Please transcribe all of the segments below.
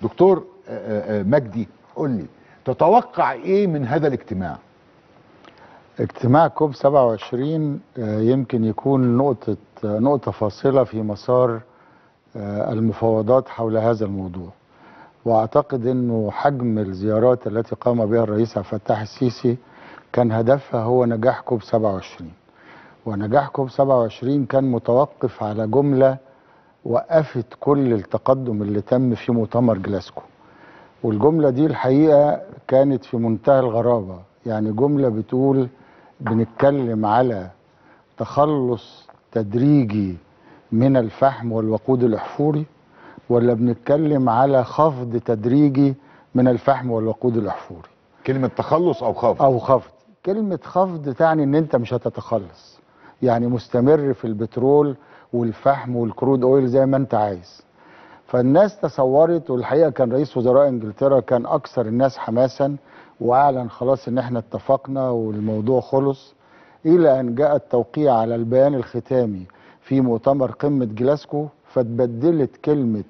دكتور آه، آه، مجدي قول لي تتوقع ايه من هذا الاجتماع اجتماع كوب 27 آه، يمكن يكون نقطة آه، نقطة فاصلة في مسار آه، المفاوضات حول هذا الموضوع واعتقد انه حجم الزيارات التي قام بها الرئيس عبد الفتاح السيسي كان هدفها هو نجاح كوب 27 ونجاح كوب 27 كان متوقف على جملة وقفت كل التقدم اللي تم في مؤتمر جلاسكو والجملة دي الحقيقة كانت في منتهى الغرابة يعني جملة بتقول بنتكلم على تخلص تدريجي من الفحم والوقود الأحفوري ولا بنتكلم على خفض تدريجي من الفحم والوقود الأحفوري كلمه تخلص او خفض او خفض كلمة خفض تعني ان انت مش هتتخلص يعني مستمر في البترول والفحم والكرود اويل زي ما انت عايز فالناس تصورت والحقيقة كان رئيس وزراء انجلترا كان اكثر الناس حماسا واعلن خلاص ان احنا اتفقنا والموضوع خلص الى ان جاء التوقيع على البيان الختامي في مؤتمر قمة جلاسكو فتبدلت كلمة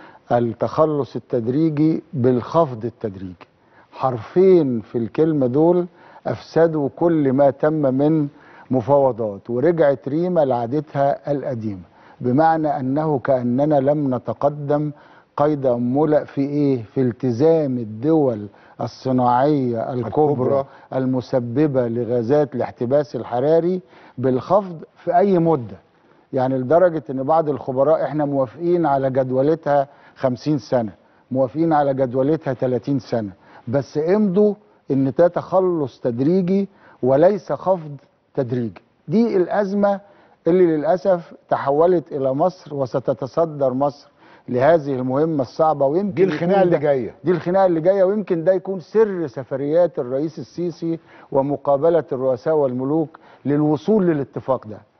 التخلص التدريجي بالخفض التدريجي حرفين في الكلمة دول أفسدوا كل ما تم من مفاوضات ورجعت ريما لعادتها القديمة بمعنى أنه كأننا لم نتقدم قيد أنملة في إيه؟ في التزام الدول الصناعية الكبرى الكبرى. المسببة لغازات الاحتباس الحراري بالخفض في أي مدة يعني لدرجة ان بعض الخبراء احنا موافقين على جدولتها 50 سنة موافقين على جدولتها 30 سنة بس امضوا ان ده تخلص تدريجي وليس خفض تدريجي دي الازمة اللي للأسف تحولت الى مصر وستتصدر مصر لهذه المهمة الصعبة ويمكن دي الخناقه يكون اللي ده- جايه دي الخناقه اللي جايه ويمكن ده يكون سر سفريات الرئيس السيسي ومقابله الرؤساء والملوك للوصول للاتفاق ده